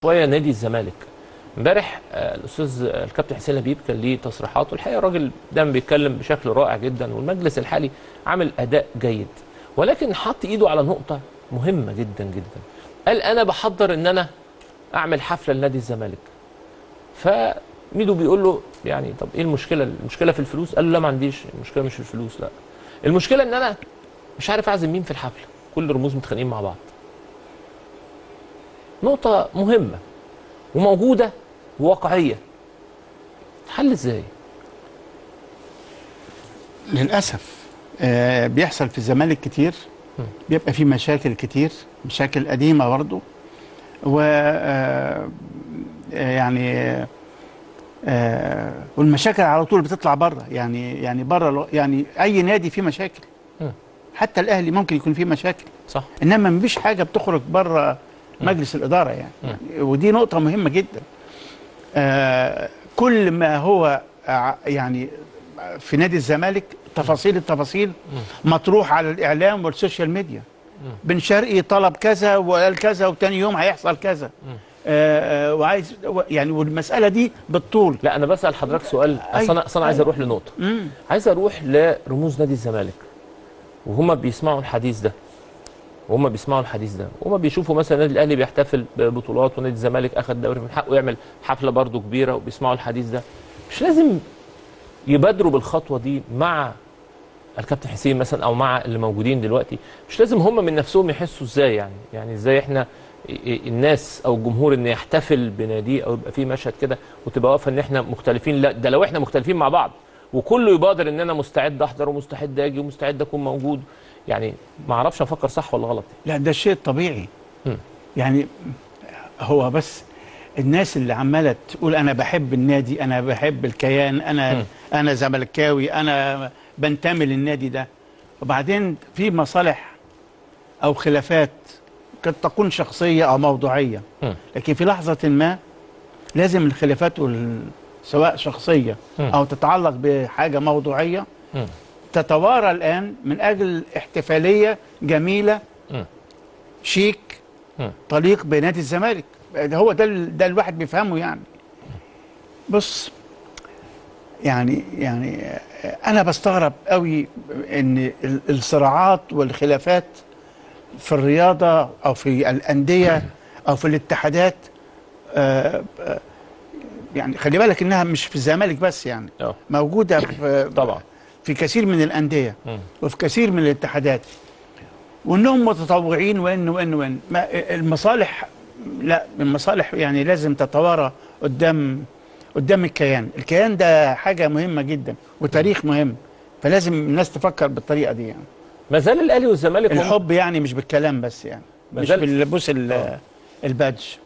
شويه نادي الزمالك امبارح آه، الاستاذ آه، الكابتن حسين لبيب كان ليه تصريحات والحقيقه الراجل دايما بيتكلم بشكل رائع جدا والمجلس الحالي عامل اداء جيد ولكن حط ايده على نقطه مهمه جدا جدا قال انا بحضر ان انا اعمل حفله لنادي الزمالك فميدو بيقول له يعني طب ايه المشكله المشكله في الفلوس قال له لا ما عنديش المشكله مش في الفلوس لا المشكله ان انا مش عارف اعزم مين في الحفله كل الرموز متخانقين مع بعض نقطه مهمه وموجوده وواقعيه تحل ازاي للاسف آه، بيحصل في الزمالك كتير بيبقى في مشاكل كتير مشاكل قديمه برضه و آه، آه، يعني آه، والمشاكل على طول بتطلع بره يعني يعني بره يعني اي نادي فيه مشاكل مم. حتى الاهلي ممكن يكون فيه مشاكل صح انما مفيش حاجه بتخرج بره مجلس الاداره يعني. يعني ودي نقطه مهمه جدا آه كل ما هو ع- يعني في نادي الزمالك تفاصيل التفاصيل مطروح على الاعلام والسوشيال ميديا بن شرقي طلب كذا وقال كذا وتاني يوم هيحصل كذا آه آه وعايز يعني والمساله دي بالطول لا انا بسال حضرتك سؤال اصل انا اصل انا عايز اروح لنقطه مم. عايز اروح لرموز نادي الزمالك وهم بيسمعوا الحديث ده وهم بيسمعوا الحديث ده وهم بيشوفوا مثلا النادي الاهلي بيحتفل ببطولات ونادي الزمالك اخذ دوري من حقه يعمل حفله برضه كبيره وبيسمعوا الحديث ده مش لازم يبادروا بالخطوه دي مع الكابتن حسين مثلا او مع اللي موجودين دلوقتي مش لازم هم من نفسهم يحسوا ازاي يعني يعني ازاي احنا الناس او الجمهور ان يحتفل بناديه او يبقى في مشهد كده وتبقى واقفه ان احنا مختلفين لا ده لو احنا مختلفين مع بعض وكله يبادر ان انا مستعد احضر ومستعد اجي ومستعد اكون موجود يعني ما اعرفش افكر صح ولا غلط لا ده الشيء الطبيعي مم. يعني هو بس الناس اللي عماله تقول انا بحب النادي انا بحب الكيان انا مم. انا زملكاوي انا بنتمي للنادي ده وبعدين في مصالح او خلافات قد تكون شخصيه او موضوعيه مم. لكن في لحظه ما لازم الخلافات وال... سواء شخصيه مم. او تتعلق بحاجه موضوعيه مم. تتوارى الان من اجل احتفاليه جميله مم. شيك مم. تليق بنادي الزمالك ده هو ده ال- ده الواحد بيفهمه يعني بص يعني يعني انا بستغرب قوي ان ال- الصراعات والخلافات في الرياضه او في الانديه او في الاتحادات آه، آه، يعني خلي بالك انها مش في الزمالك بس يعني اه موجوده في طبعا في كثير من الانديه مم. وفي كثير من الاتحادات وانهم متطوعين وان وان وان ما المصالح لا المصالح يعني لازم تتوارى قدام قدام الكيان الكيان ده حاجه مهمه جدا وتاريخ مهم فلازم الناس تفكر بالطريقه دي يعني ما زال الاهلي والزمالك هم- الحب يعني مش بالكلام بس يعني ما مش زال- بالبوس ال- البادج